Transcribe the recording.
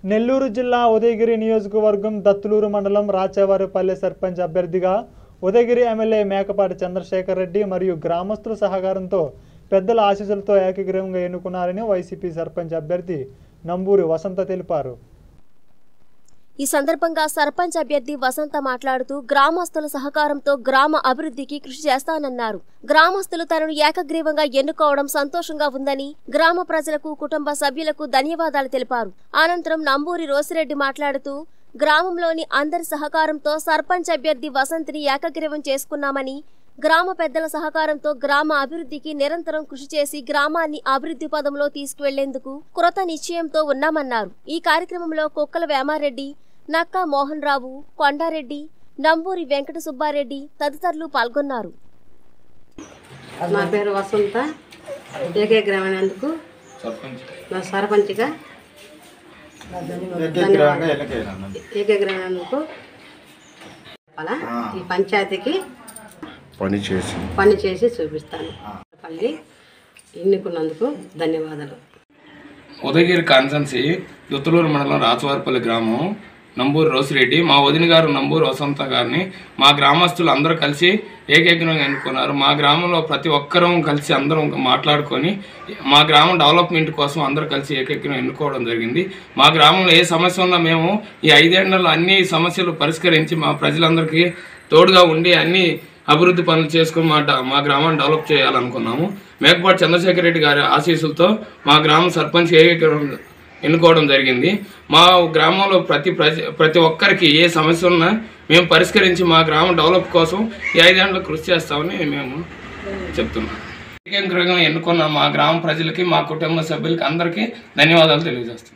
నెల్లూరు జిల్లా ఉదయగిరి నియోజకవర్గం దత్తులూరు మండలం రాచేవారిపల్లె సర్పంచ్ అభ్యర్థిగా ఉదయగిరి ఎమ్మెల్యే మేకపాటి చంద్రశేఖర్ రెడ్డి మరియు గ్రామస్తుల సహకారంతో పెద్దల ఆశీస్సులతో ఏకగ్రీవంగా ఎన్నుకున్నారని వైసీపీ సర్పంచ్ అభ్యర్థి నంబూరి వసంత తెలిపారు ఈ సందర్భంగా సర్పంచ్ అభ్యర్థి వసంత మాట్లాడుతూ గ్రామస్తుల సహకారంతో గ్రామ అభివృద్ధికి కృషి చేస్తానన్నారు గ్రామస్తులు తనను ఏకగ్రీవంగా ఎన్నుకోవడం సంతోషంగా ఉందని గ్రామ ప్రజలకు కుటుంబ సభ్యులకు ధన్యవాదాలు తెలిపారు అనంతరం నంబూరి రోసిరెడ్డి మాట్లాడుతూ గ్రామంలోని అందరి సహకారంతో సర్పంచ్ అభ్యర్థి వసంతిని ఏకగ్రీవం చేసుకున్నామని గ్రామ పెద్దల సహకారంతో గ్రామ అభివృద్ధికి నిరంతరం కృషి చేసి గ్రామాన్ని అభివృద్ధి పదంలో తీసుకువెళ్లేందుకు కృత నిశ్చయంతో ఉన్నామన్నారు ఈ కార్యక్రమంలో కుక్కల వేమారెడ్డి నక్కా మోహన్ రావు కొండారెడ్డి నంబూరి వెంకట సుబ్బారెడ్డి తదితరులు పాల్గొన్నారు నా పేరు వసంత ఏకగ్రమైనందుకు నా సర్పంచ్గా ఏకగ్రమైనందుకు అలా ఈ పంచాయతీకి పని చేసి పని చేసి చూపిస్తాను పల్లి ఎన్నుకున్నందుకు ధన్యవాదాలు ఉదయగిరి కాన్సన్సీ దుత్తలూరు మండలం రాచవారిపల్లి గ్రామం నంబూరు రోసిరెడ్డి మా వదిన గారు నంబూరు వసంత గారిని మా గ్రామస్తులు అందరూ కలిసి ఏకగ్రంగా ఎన్నుకున్నారు మా గ్రామంలో ప్రతి ఒక్కరం కలిసి అందరం మాట్లాడుకొని మా గ్రామం డెవలప్మెంట్ కోసం అందరూ కలిసి ఏకగ్రం ఎన్నుకోవడం జరిగింది మా గ్రామంలో ఏ సమస్య ఉన్నా మేము ఈ ఐదేళ్లలో అన్ని సమస్యలు పరిష్కరించి మా ప్రజలందరికీ తోడుగా ఉండి అన్ని అభివృద్ధి పనులు చేసుకుని మా డ- మా గ్రామాన్ని డెవలప్ చేయాలనుకున్నాము మేకపాటి చంద్రశేఖర్ రెడ్డి గారి ఆశీస్సులతో మా గ్రామం సర్పంచ్ ఏకీకరణ ఎన్నుకోవడం జరిగింది మా గ్రామంలో ప్రతి ప్రజ ప్రతి ఒక్కరికి ఏ సమస్య ఉన్నా మేము పరిష్కరించి మా గ్రామం డెవలప్ కోసం ఈ ఐదేళ్లు కృషి చేస్తామని మేము చెప్తున్నాం ఏకీకరంగా ఎన్నుకున్న మా గ్రామ ప్రజలకి మా కుటుంబ సభ్యులకి అందరికీ ధన్యవాదాలు తెలియజేస్తున్నాం